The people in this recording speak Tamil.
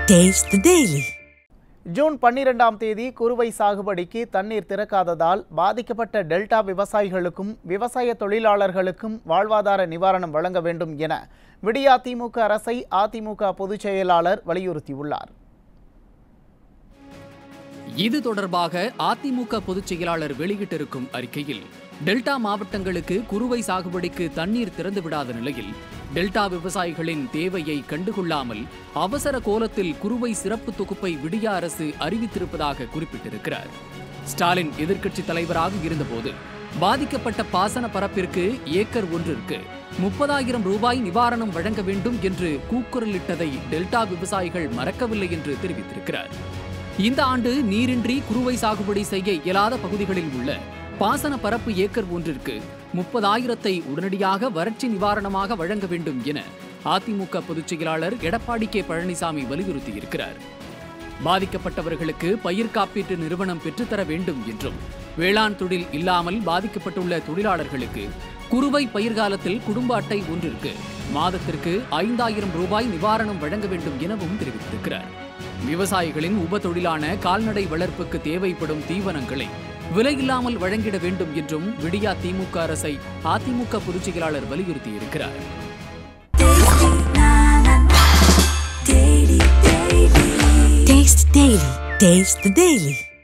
Taste the Daily. ஜூன் பன்னிரெண்டாம் தேதி குறுவை சாகுபடிக்கு தண்ணீர் திறக்காததால் பாதிக்கப்பட்ட டெல்டா விவசாயிகளுக்கும் விவசாய தொழிலாளர்களுக்கும் வாழ்வாதார நிவாரணம் வழங்க வேண்டும் என விடியா திமுக அரசை அதிமுக பொதுச் செயலாளர் வலியுறுத்தியுள்ளார் இது தொடர்பாக அதிமுக பொதுச் செயலாளர் வெளியிட்டிருக்கும் அறிக்கையில் டெல்டா மாவட்டங்களுக்கு குறுவை சாகுபடிக்கு தண்ணீர் திறந்துவிடாத நிலையில் டெல்டா விவசாயிகளின் தேவையை கண்டுகொள்ளாமல் அவசர கோலத்தில் குறுவை சிறப்பு தொகுப்பை விடிய அரசு அறிவித்திருப்பதாக குறிப்பிட்டிருக்கிறார் ஸ்டாலின் எதிர்க்கட்சித் தலைவராக இருந்தபோது பாதிக்கப்பட்ட பாசன பரப்பிற்கு ஏக்கர் ஒன்றிற்கு முப்பதாயிரம் ரூபாய் நிவாரணம் வழங்க வேண்டும் என்று கூக்குரலிட்டதை டெல்டா விவசாயிகள் மறக்கவில்லை என்று தெரிவித்திருக்கிறார் இந்த ஆண்டு நீரின்றி குறுவை சாகுபடி செய்ய இயலாத பகுதிகளில் உள்ள பாசன பரப்பு ஏக்கர் ஒன்றிற்கு முப்பதாயிரத்தை உடனடியாக வறட்சி நிவாரணமாக வழங்க வேண்டும் என அதிமுக பொதுச் செயலாளர் எடப்பாடி கே பழனிசாமி வலியுறுத்தியிருக்கிறார் பாதிக்கப்பட்டவர்களுக்கு பயிர் காப்பீட்டு நிறுவனம் பெற்றுத்தர வேண்டும் என்றும் வேளாண் தொழில் இல்லாமல் பாதிக்கப்பட்டுள்ள தொழிலாளர்களுக்கு குறுவை பயிர்காலத்தில் குடும்ப அட்டை ஒன்றிற்கு மாதத்திற்கு ஐந்தாயிரம் ரூபாய் நிவாரணம் வழங்க வேண்டும் எனவும் தெரிவித்திருக்கிறார் விவசாயிகளின் உப தொழிலான கால்நடை வளர்ப்புக்கு தேவைப்படும் தீவனங்களை விலையில்லாமல் வழங்கிட வேண்டும் என்றும் விடியா திமுக அரசை அதிமுக பொதுச் செயலாளர் வலியுறுத்தியிருக்கிறார் Taste the Daily. Taste the Daily.